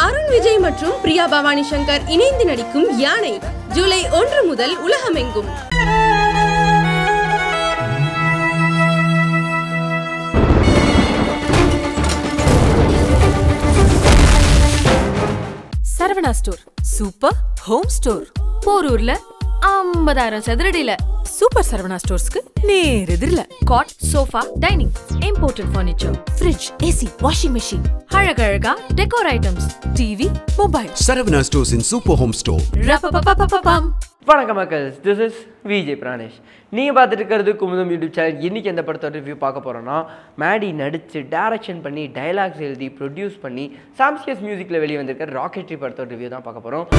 அருண் விஜய் மற்றும் பிரியா பவானி சங்கர் இணைந்து நடிக்கும் யானை ஜூலை ஒன்று முதல் உலகமெங்கும் Saravana store super home store போரூர்ல ஐம்பதாயிரம் சதுரடியில சூப்பர் சரவணா ஸ்டோர்ஸ்க்கு நேர் எதிரில cot sofa dining imported furniture fridge AC washing machine அழகழகா decor items TV mobile Saravana Stores in Super Home Store. ரப்பப்பப்பப்பப்பம் வணக்கம் மக்கள் திஸ் இஸ் விஜய் பிரானேஷ் நீங்கள் பார்த்துட்டு இருக்கிறது குமுதம் யூடியூப் சேனல் இன்றைக்கி எந்த படத்தோட ரிவ்யூ பார்க்க போகிறோன்னா மேடி நடித்து டைரக்ஷன் பண்ணி டைலாக்ஸ் எழுதி ப்ரொடியூஸ் பண்ணி சாம்ஸ்கியஸ் மியூசிக்கில் வெளியே வந்திருக்க ராக்கெட்ரி படத்தோட ரிவ்யூ தான் பார்க்க போகிறோம்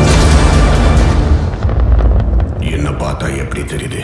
என்ன பார்த்தா எப்படி தெரியுது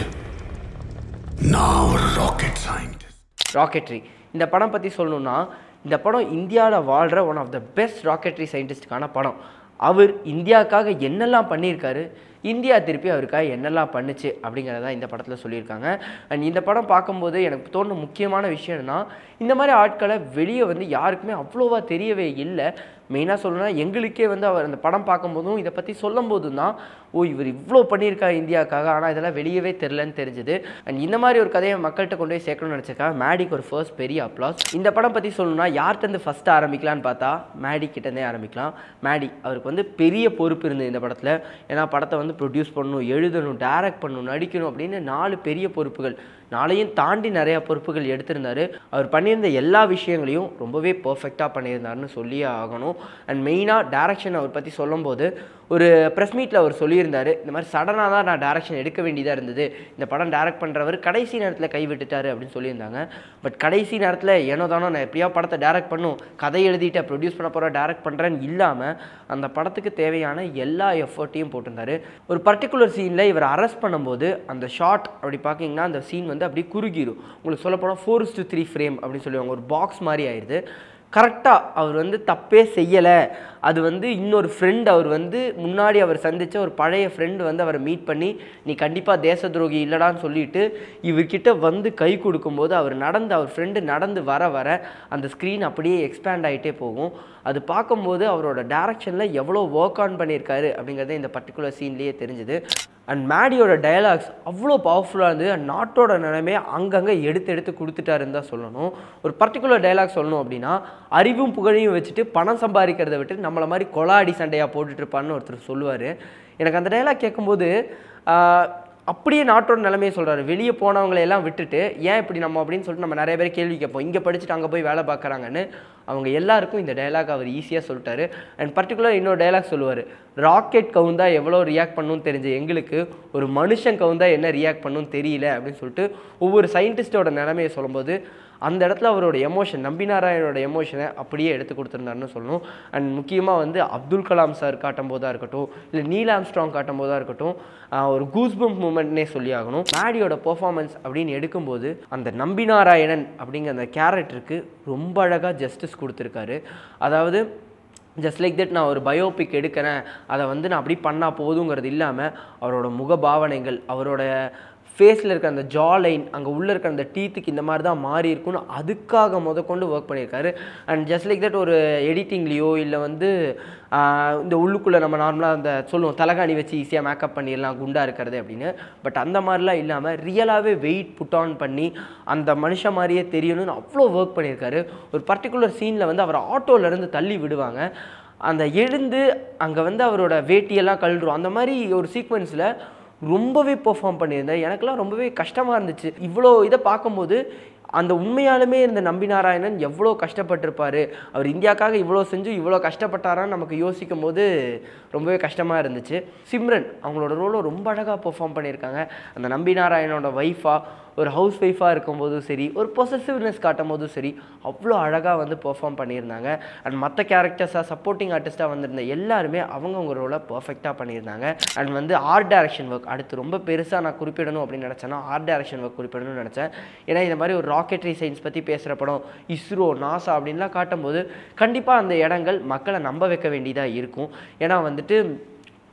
நான் ஒரு ராக்கெட் சயின்டிஸ்ட் ராக்கெட்ரி இந்த படம் பற்றி சொல்லணும்னா இந்த படம் இந்தியாவில் வாழ்கிற one of the best rocketry சயின்டிஸ்டுக்கான படம் அவர் இந்தியாவுக்காக என்னெல்லாம் பண்ணியிருக்காரு இந்தியா திருப்பி அவருக்காக என்னெல்லாம் பண்ணுச்சு அப்படிங்கிறத இந்த படத்தில் சொல்லியிருக்காங்க அண்ட் இந்த படம் பார்க்கும்போது எனக்கு தோணுன முக்கியமான விஷயம் என்னன்னா இந்த மாதிரி ஆட்களை வெளியே வந்து யாருக்குமே அவ்வளோவா தெரியவே இல்லை மெயினாக சொல்லணும்னா எங்களுக்கே வந்து அவர் அந்த படம் பார்க்கும்போதும் இதை பற்றி சொல்லும் போதும் தான் ஓ இவர் இவ்வளோ பண்ணியிருக்காரு இந்தியாவுக்காக ஆனால் இதெல்லாம் வெளியவே தெரிலன்னு தெரிஞ்சுது அண்ட் இந்த மாதிரி ஒரு கதையை மக்கள்கிட்ட கொண்டு போய் சேர்க்கணும்னு நினச்சிருக்காங்க மேடிக்கு ஒரு ஃபர்ஸ்ட் பெரிய அப்ளாஸ் இந்த படம் பற்றி சொல்லணும்னா யார்கிட்டருந்து ஃபஸ்ட்டு ஆரம்பிக்கலான்னு பார்த்தா மேடி கிட்டேருந்தே ஆரம்பிக்கலாம் மேடி அவருக்கு வந்து பெரிய பொறுப்பு இருந்தது இந்த படத்தில் ஏன்னா படத்தை வந்து ப்ரொடியூஸ் பண்ணணும் எழுதணும் டைரக்ட் பண்ணணும் நடிக்கணும் அப்படின்னு நாலு பெரிய பொறுப்புகள் நாளையும் தாண்டி நிறையா பொறுப்புகள் எடுத்திருந்தாரு அவர் பண்ணியிருந்த எல்லா விஷயங்களையும் ரொம்பவே பர்ஃபெக்டாக பண்ணியிருந்தாருன்னு சொல்லியே ஆகணும் அண்ட் மெயினாக டேரக்ஷன் அவர் பற்றி சொல்லும்போது ஒரு ப்ரெஸ் மீட்டில் அவர் சொல்லியிருந்தாரு இந்த மாதிரி சடனாக தான் நான் டேரக்ஷன் எடுக்க வேண்டியதாக இருந்தது இந்த படம் டைரக்ட் பண்ணுறவர் கடைசி நேரத்தில் கை விட்டுட்டாரு அப்படின்னு சொல்லியிருந்தாங்க பட் கடைசி நேரத்தில் ஏனோ தானோ நான் எப்படியா படத்தை டைரக்ட் பண்ணும் கதை எழுதிட்டு ப்ரொடியூஸ் பண்ண போகிறேன் டைரக்ட் பண்ணுறேன்னு இல்லாமல் அந்த படத்துக்கு தேவையான எல்லா எஃபர்ட்டையும் போட்டிருந்தாரு ஒரு பர்டிகுலர் சீனில் இவர் அரெஸ்ட் பண்ணும்போது அந்த ஷாட் அப்படி பார்த்தீங்கன்னா அந்த சீன் வந்து அப்படியே குறுகிடும் உங்களுக்கு சொல்ல போனால் ஃபோர் டு த்ரீ ஃப்ரேம் அப்படின்னு சொல்லுவாங்க ஒரு பாக்ஸ் மாதிரி ஆயிடுது கரெக்டாக அவர் வந்து தப்பே செய்யலை அது வந்து இன்னொரு ஃப்ரெண்ட் அவர் வந்து முன்னாடி அவர் சந்தித்த ஒரு பழைய ஃப்ரெண்டு வந்து அவரை மீட் பண்ணி நீ கண்டிப்பாக தேச துரோகி இல்லடான்னு சொல்லிட்டு இவர்கிட்ட வந்து கை கொடுக்கும்போது அவர் நடந்து அவர் ஃப்ரெண்டு நடந்து வர வர அந்த ஸ்க்ரீன் அப்படியே எக்ஸ்பேண்ட் ஆகிட்டே போகும் அது பார்க்கும்போது அவரோட டேரக்ஷனில் எவ்வளோ ஒர்க் ஆன் பண்ணியிருக்காரு அப்படிங்கிறது இந்த பர்டிகுலர் சீன்லேயே தெரிஞ்சுது அண்ட் மேடியோட டயலாக்ஸ் அவ்வளோ பவர்ஃபுல்லாக இருந்தது அண்ட் நாட்டோட நிலைமையை அங்கங்கே எடுத்து எடுத்து கொடுத்துட்டாருன்னு தான் சொல்லணும் ஒரு பர்டிகுலர் டயலாக் சொல்லணும் அப்படின்னா அறிவும் புகழையும் வச்சுட்டு பணம் சம்பாதிக்கிறத விட்டு நம்மளை மாதிரி கொலாடி சண்டையாக போட்டுட்டு இருப்பான்னு ஒருத்தர் சொல்லுவார் எனக்கு அந்த டயலாக் கேட்கும்போது ஆஹ், அப்படியே நாட்டோட நிலைமையை சொல்கிறாரு வெளியே போனவங்களை எல்லாம் விட்டுட்டு ஏன் இப்படி நம்ம அப்படின்னு சொல்லிட்டு நம்ம நிறைய பேர் கேள்வி கேட்போம் இங்கே படிச்சுட்டு அங்கே போய் வேலை பார்க்குறாங்கன்னு அவங்க எல்லாருக்கும் இந்த டயலாக் அவர் ஈஸியாக சொல்லிட்டாரு அண்ட் பர்டிகுலர் இன்னொரு டயலாக் சொல்லுவார் ராக்கெட் கவுந்தா எவ்வளோ ரியாக்ட் பண்ணணும்னு தெரிஞ்ச எங்களுக்கு ஒரு மனுஷன் கவுந்தா என்ன ரியாக்ட் பண்ணணும்னு தெரியல அப்படின்னு சொல்லிட்டு ஒவ்வொரு சயின்டிஸ்டோட நிலைமையை சொல்லும்போது அந்த இடத்துல அவரோட எமோஷன் நம்பி நாராயணோட எமோஷனை அப்படியே எடுத்து கொடுத்துருந்தாருன்னு சொல்லணும் அண்ட் முக்கியமாக வந்து அப்துல் கலாம் சார் காட்டும் போதாக இருக்கட்டும் இல்லை நீல் ஆம்ஸ்ட்ராங் காட்டும் போதாக இருக்கட்டும் ஆஹ் ஒரு கூஸ்பம்ப் மூமெண்ட்னே சொல்லி ஆகணும் மேடியோட பெர்ஃபார்மன்ஸ் அப்படின்னு எடுக்கும்போது அந்த நம்பி நாராயணன் அப்படிங்கிற அந்த கேரக்டருக்கு ரொம்ப அழகாக ஜஸ்டிஸ் கொடுத்துருக்காரு அதாவது ஜஸ்ட் லைக் தட் நான் ஒரு பயோபிக் எடுக்கிறேன் அதை வந்து நான் அப்படி பண்ணால் போதுங்கிறது இல்லாமல் அவரோட முகபாவனைகள் அவரோட ஃபேஸில் இருக்க அந்த ஜா லைன் அங்கே உள்ளே இருக்க அந்த டீத்துக்கு இந்த மாதிரி தான் மாறி இருக்கும்னு அதுக்காக முதற்கொண்டு ஒர்க் பண்ணியிருக்காரு அண்ட் ஜஸ்ட் லைக் தட் ஒரு எடிட்டிங்லேயோ இல்லை வந்து ஆஹ், இந்த உள்ளுக்குள்ளே நம்ம நார்மலாக அந்த சொல்லுவோம் தலகாணி வச்சு ஈஸியாக மேக்கப் பண்ணிடலாம் குண்டாக இருக்கிறது அப்படின்னு பட் அந்த மாதிரிலாம் இல்லாமல் ரியலாகவே வெயிட் புட் ஆன் பண்ணி அந்த மனுஷன் மாதிரியே தெரியணும்னு அவ்வளோ ஒர்க் பண்ணியிருக்காரு ஒரு பர்டிகுலர் சீனில் வந்து அவர் ஆட்டோலேருந்து தள்ளி விடுவாங்க அந்த எழுந்து அங்கே வந்து அவரோட வேட்டியெல்லாம் கழுடுரும் அந்த மாதிரி ஒரு சீக்வன்ஸில் ரொம்பவே பெர்ஃபார்ம் பண்ணியிருந்தேன் எனக்கெல்லாம் ரொம்பவே கஷ்டமாக இருந்துச்சு இவ்வளோ இதை பார்க்கும்போது அந்த உண்மையாலுமே இருந்த நம்பி நாராயணன் எவ்வளோ கஷ்டப்பட்டிருப்பாரு அவர் இந்தியாக்காக இவ்வளோ செஞ்சு இவ்வளோ கஷ்டப்பட்டாரான்னு நமக்கு யோசிக்கும் போது ரொம்பவே கஷ்டமாக இருந்துச்சு சிம்ரன் அவங்களோட ரோலை ரொம்ப அழகாக பெர்ஃபார்ம் பண்ணியிருக்காங்க அந்த நம்பி நாராயணனோட ஒய்ஃபாக ஒரு ஹவுஸ் ஒய்ஃபாக இருக்கும்போதும் சரி ஒரு பொசசிவ்னஸ் காட்டும் போதும் சரி அவ்வளோ அழகாக வந்து பெர்ஃபார்ம் பண்ணியிருந்தாங்க அண்ட் மற்ற கேரக்டர்ஸாக சப்போர்ட்டிங் ஆர்டிஸ்ட்டாக வந்திருந்த எல்லாருமே அவங்கவுங்க ரோலை பர்ஃபெக்டாக பண்ணியிருந்தாங்க அண்ட் வந்து ஆர்ட் டைரக்ஷன் ஒர்க் அடுத்து ரொம்ப பெருசாக நான் குறிப்பிடணும் அப்படின்னு நினச்சேன்னா ஆர்ட் டைரக்ஷன் ஒர்க் குறிப்பிடணும்னு நினச்சேன் ஏன்னா இந்த மாதிரி ஒரு ராக்கெட்ரி சயின்ஸ் பற்றி பேசுகிற படம் இஸ்ரோ நாசா அப்படின்லாம் காட்டும்போது கண்டிப்பாக அந்த இடங்கள் மக்களை நம்ப வைக்க வேண்டியதாக இருக்கும் ஏன்னா வந்துட்டு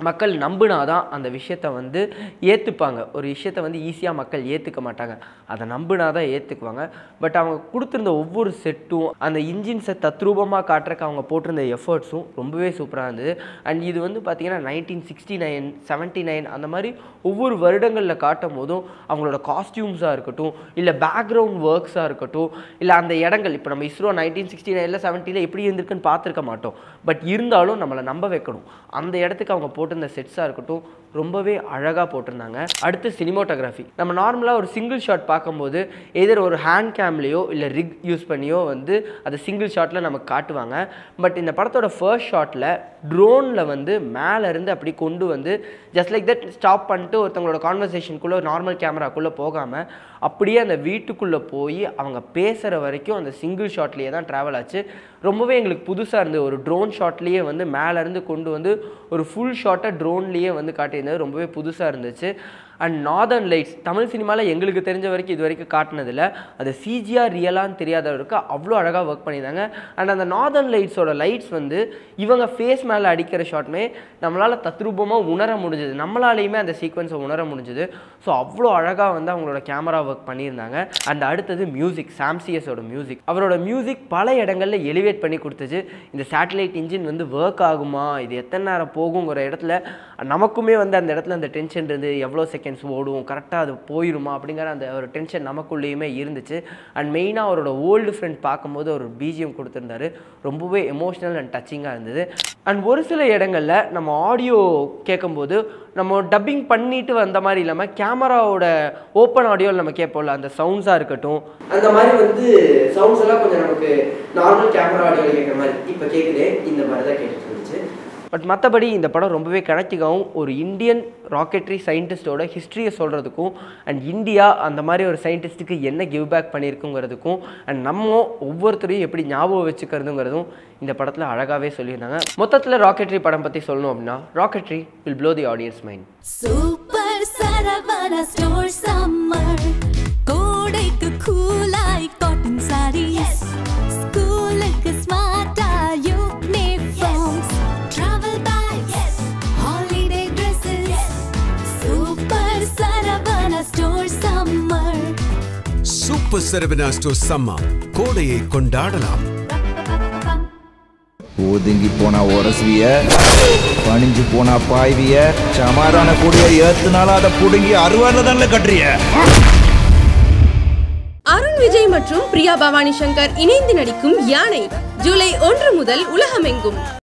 மக்கள் நம்பினாதான் அந்த விஷயத்தை வந்து ஏற்றுப்பாங்க ஒரு விஷயத்தை வந்து ஈஸியாக மக்கள் ஏற்றுக்க மாட்டாங்க அதை நம்பினாதான் ஏற்றுக்குவாங்க பட் அவங்க கொடுத்துருந்த ஒவ்வொரு செட்டும் அந்த இன்ஜின்ஸை தத்ரூபமாக காட்டுறக்கு அவங்க போட்டிருந்த எஃபர்ட்ஸும் ரொம்பவே சூப்பராக இருந்தது அண்ட் இது வந்து பார்த்திங்கன்னா nineteen sixty nine seventy nine அந்த மாதிரி ஒவ்வொரு வருடங்களில் காட்டும் போதும் அவங்களோட காஸ்டியூம்ஸாக இருக்கட்டும் இல்லை பேக்ரவுண்ட் ஒர்க்ஸாக இருக்கட்டும் இல்லை அந்த இடங்கள் இப்போ நம்ம இஸ்ரோ நைன்டீன் சிக்ஸ்டி நைனில் செவன்ட்டியில் எப்படி இருந்திருக்குன்னு பார்த்துருக்க மாட்டோம் பட் இருந்தாலும் நம்மளை நம்ப வைக்கணும் அந்த இடத்துக்கு அவங்க போட்டிருந்த செட்ஸாக இருக்கட்டும் ரொம்பவே அழகாக போட்டிருந்தாங்க அடுத்து சினிமோட்டோகிராஃபி நம்ம நார்மலாக ஒரு சிங்கிள் ஷாட் பார்க்கும்போது எதிர் ஒரு ஹேண்ட் கேம்லேயோ இல்லை ரிக் யூஸ் பண்ணியோ வந்து அதை சிங்கிள் ஷாட்டில் நமக்கு காட்டுவாங்க பட் இந்த படத்தோட ஃபர்ஸ்ட் ஷாட்டில் ட்ரோனில் வந்து மேலே இருந்து அப்படி கொண்டு வந்து ஜஸ்ட் லைக் தட் ஸ்டாப் பண்ணிட்டு ஒருத்தவங்களோட கான்வர்சேஷனுக்குள்ளே நார்மல் கேமராக்குள்ளே போகாமல் அப்படியே அந்த வீட்டுக்குள்ளே போய் அவங்க பேசுகிற வரைக்கும் அந்த சிங்கிள் ஷாட்லேயே தான் ட்ராவல் ஆச்சு ரொம்பவே எங்களுக்கு புதுசாக இருந்தது ஒரு ட்ரோன் ஷாட்லேயே வந்து மேலேருந்து கொண்டு வந்து ஒரு ஃபுல் ஷாட்டை ட்ரோன்லேயே வந்து காட்டியிருந்தது ரொம்பவே புதுசாக இருந்துச்சு அண்ட் நார்தர்ன் லைட்ஸ் தமிழ் சினிமாவில் எங்களுக்கு தெரிஞ்ச வரைக்கும் இது வரைக்கும் காட்டினதில்ல அது சிஜிஆர் ரியலான்னு தெரியாதவருக்கு அவ்வளோ அழகாக ஒர்க் பண்ணியிருந்தாங்க அண்ட் அந்த நார்தர்ன் லைட்ஸோட லைட்ஸ் வந்து இவங்க ஃபேஸ் மேலே அடிக்கிற ஷாட்மே நம்மளால் தத்ரூபமாக உணர முடிஞ்சது நம்மளாலேயுமே அந்த சீக்வன்ஸை உணர முடிஞ்சது ஸோ அவ்வளோ அழகாக வந்து அவங்களோட கேமரா ஒர்க் பண்ணியிருந்தாங்க அண்ட் அடுத்தது மியூசிக் சாம்சியஸோட மியூசிக் அவரோட மியூசிக் பல இடங்களில் எலிவேட் பண்ணி கொடுத்துச்சு இந்த சேட்டலைட் இன்ஜின் வந்து ஒர்க் ஆகுமா இது எத்தனை நேரம் போகுங்கிற இடத்துல நமக்குமே வந்து அந்த இடத்துல அந்த டென்ஷன் இருந்து எவ்வளோ செகண்ட்ஸ் ஓடும் கரெக்டாக அது போயிருமா அப்படிங்கிற அந்த ஒரு டென்ஷன் நமக்குள்ளேயுமே இருந்துச்சு அண்ட் மெயினாக அவரோட ஓல்டு ஃப்ரெண்ட் பார்க்கும்போது ஒரு பிஜிஎம் கொடுத்துருந்தாரு ரொம்பவே எமோஷ்னல் அண்ட் டச்சிங்காக இருந்தது அண்ட் ஒரு சில இடங்களில் நம்ம ஆடியோ கேட்கும்போது நம்ம டப்பிங் பண்ணிட்டு வந்த மாதிரி இல்லாமல் கேமராவோட ஓப்பன் ஆடியோவில் நம்ம கேட்போம்ல அந்த சவுண்ட்ஸாக இருக்கட்டும் அந்த மாதிரி வந்து சவுண்ட்ஸ் எல்லாம் கொஞ்சம் நமக்கு நார்மல் கேமரா ஆடியோவில் கேட்குற மாதிரி இப்போ கேட்குதே இந்த மாதிரி தான் கேட்டுட்டு இருந்துச்சு பட் மற்றபடி இந்த படம் ரொம்பவே கனெக்டிங்காகவும் ஒரு இந்தியன் ராக்கெட்ரி சயின்டிஸ்டோட ஹிஸ்ட்ரியை சொல்கிறதுக்கும் அண்ட் இந்தியா அந்த மாதிரி ஒரு சயின்டிஸ்ட்டுக்கு என்ன கிவ் பேக் பண்ணியிருக்குங்கிறதுக்கும் அண்ட் நம்ம ஒவ்வொருத்தரையும் எப்படி ஞாபகம் வச்சுக்கிறதுங்கிறதும் இந்த படத்தில் அழகாகவே சொல்லியிருந்தாங்க மொத்தத்தில் ராக்கெட்ரி படம் பற்றி சொல்லணும் அப்படின்னா rocketry will blow the audience mind super Saravana store summer கோடைக்கு கூலாய் காட்டன் சாரீஸ் ஸ்கூலுக்கு ஸ்மார்ட்டா uniforms travel bags holiday dresses super Saravana store summer super Saravana store summer கோடையை கொண்டாடலாம் ஒதுங்கி போனா உரசுவிய பணிஞ்சு போனா பாய்விய சமாதான கூடிய ஏத்துனாலும் அதை புடுங்கி அறுவாரில் தானே கட்டுறிய அருண் விஜய் மற்றும் பிரியா பவானி சங்கர் இணைந்து நடிக்கும் யானை ஜூலை ஒன்று முதல் உலகமெங்கும்